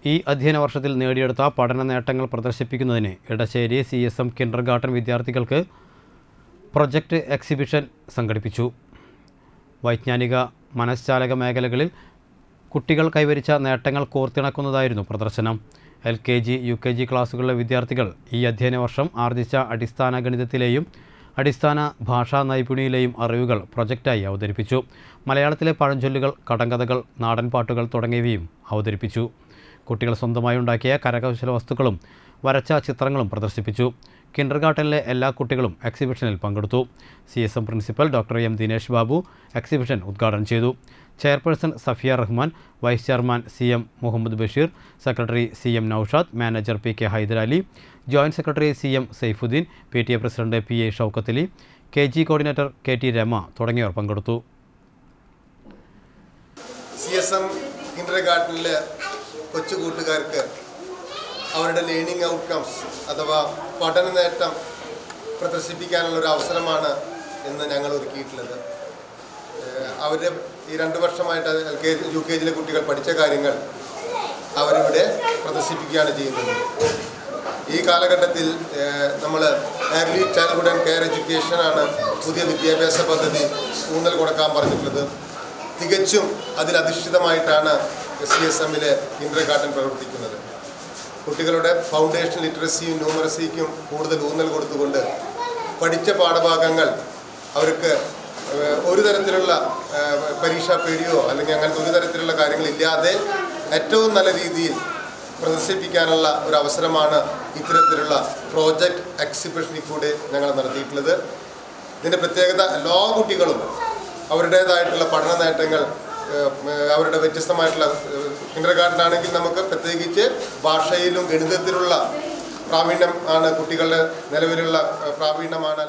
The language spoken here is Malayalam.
ഈ അധ്യയന വർഷത്തിൽ നേടിയെടുത്ത പഠന നേട്ടങ്ങൾ പ്രദർശിപ്പിക്കുന്നതിന് Edasseri C S M kindergarten വിദ്യാർത്ഥികൾക്ക് പ്രൊജക്റ്റ് എക്സിബിഷൻ സംഘടിപ്പിച്ചു വൈജ്ഞാനിക മനഃശാലക മേഖലകളിൽ കുട്ടികൾ കൈവരിച്ച നേട്ടങ്ങൾ കോർത്തിണക്കുന്നതായിരുന്നു പ്രദർശനം L K G U K G ക്ലാസ്സുകളിലെ വിദ്യാർത്ഥികൾ ഈ അധ്യയന വർഷം ആർജിച്ച അടിസ്ഥാന ഗണിതത്തിലെയും അടിസ്ഥാന ഭാഷാ നൈപുണ്യയിലെയും അറിവുകൾ പ്രൊജക്റ്റായി അവതരിപ്പിച്ചു മലയാളത്തിലെ പഴഞ്ചൊല്ലുകൾ കടങ്കഥകൾ നാടൻപാട്ടുകൾ തുടങ്ങിയവയും അവതരിപ്പിച്ചു കുട്ടികൾ സ്വന്തമായി ഉണ്ടാക്കിയ കരകൗശല വസ്തുക്കളും വരച്ച ചിത്രങ്ങളും പ്രദർശിപ്പിച്ചു കിൻഡർ ഗാർട്ടനിലെ എല്ലാ കുട്ടികളും എക്സിബിഷനിൽ പങ്കെടുത്തു C S M principal doctor M Dinesh Babu exhibition ഉദ്ഘാടനം ചെയ്തു chairperson Safiya Rahman vice chairman C M Muhammad Basheer secretary C M Noushad manager P K Haidarali joint secretary C M Saifuddin P T A president P A Shoukathali K G coordinator K T Rama തുടങ്ങിയവർ പങ്കെടുത്തു സി എസ് എം കിൻഡർ ഗാർഡനിലെ കൊച്ചു കൂട്ടുകാർക്ക് അവരുടെ ലേണിംഗ് ഔട്ട്കംസ് അഥവാ പഠന നേട്ടം പ്രദർശിപ്പിക്കാനുള്ള ഒരു അവസരമാണ് ഇന്ന് ഞങ്ങൾ ഒരുക്കിയിട്ടുള്ളത് അവർ ഈ രണ്ട് വർഷമായിട്ട് എൽ കെ യു കെ ജിയിലെ കുട്ടികൾ പഠിച്ച കാര്യങ്ങൾ അവരിവിടെ പ്രദർശിപ്പിക്കുകയാണ് ചെയ്യുന്നത് ഈ കാലഘട്ടത്തിൽ നമ്മൾ ഏർലി ചൈൽഡ്ഹുഡ് ആൻഡ് കെയർ എഡ്യൂക്കേഷനാണ് പുതിയ വിദ്യാഭ്യാസ പദ്ധതി ഊന്നൽ കൊടുക്കാൻ പറഞ്ഞിട്ടുള്ളത് തികച്ചും അതിലധിഷ്ഠിതമായിട്ടാണ് സി എസ് എമ്മിലെ കിൻഡർ ഗാർഡൻ പ്രവർത്തിക്കുന്നത് കുട്ടികളുടെ ഫൗണ്ടേഷൻ ലിറ്ററസിയും ന്യൂമറസിക്കും കൂടുതൽ ഊന്നൽ കൊടുത്തുകൊണ്ട് പഠിച്ച പാഠഭാഗങ്ങൾ അവർക്ക് ഏഹ്, ഒരു തരത്തിലുള്ള ഏഹ്, പരീക്ഷാ പേടിയോ അല്ലെങ്കിൽ അങ്ങനത്തെ ഒരു തരത്തിലുള്ള കാര്യങ്ങളില്ലാതെ ഏറ്റവും നല്ല രീതിയിൽ പ്രദർശിപ്പിക്കാനുള്ള ഒരു അവസരമാണ് ഇത്തരത്തിലുള്ള പ്രോജക്റ്റ് എക്സിബിഷനിൽ കൂടെ ഞങ്ങൾ നടത്തിയിട്ടുള്ളത് ഇതിൻ്റെ പ്രത്യേകത എല്ലാ കുട്ടികളും അവരുടേതായിട്ടുള്ള പഠന നേട്ടങ്ങൾ ഏഹ്, ഏഹ്, അവരുടെ വ്യത്യസ്തമായിട്ടുള്ള കിൻഡർ ഗാർഡൻ ആണെങ്കിൽ നമുക്ക് പ്രത്യേകിച്ച് ഭാഷയിലും ഗണിതത്തിലുള്ള പ്രാവീണ്യം ആണ് കുട്ടികളുടെ നിലവിലുള്ള ഏഹ്, പ്രാവീണ്യമാണ്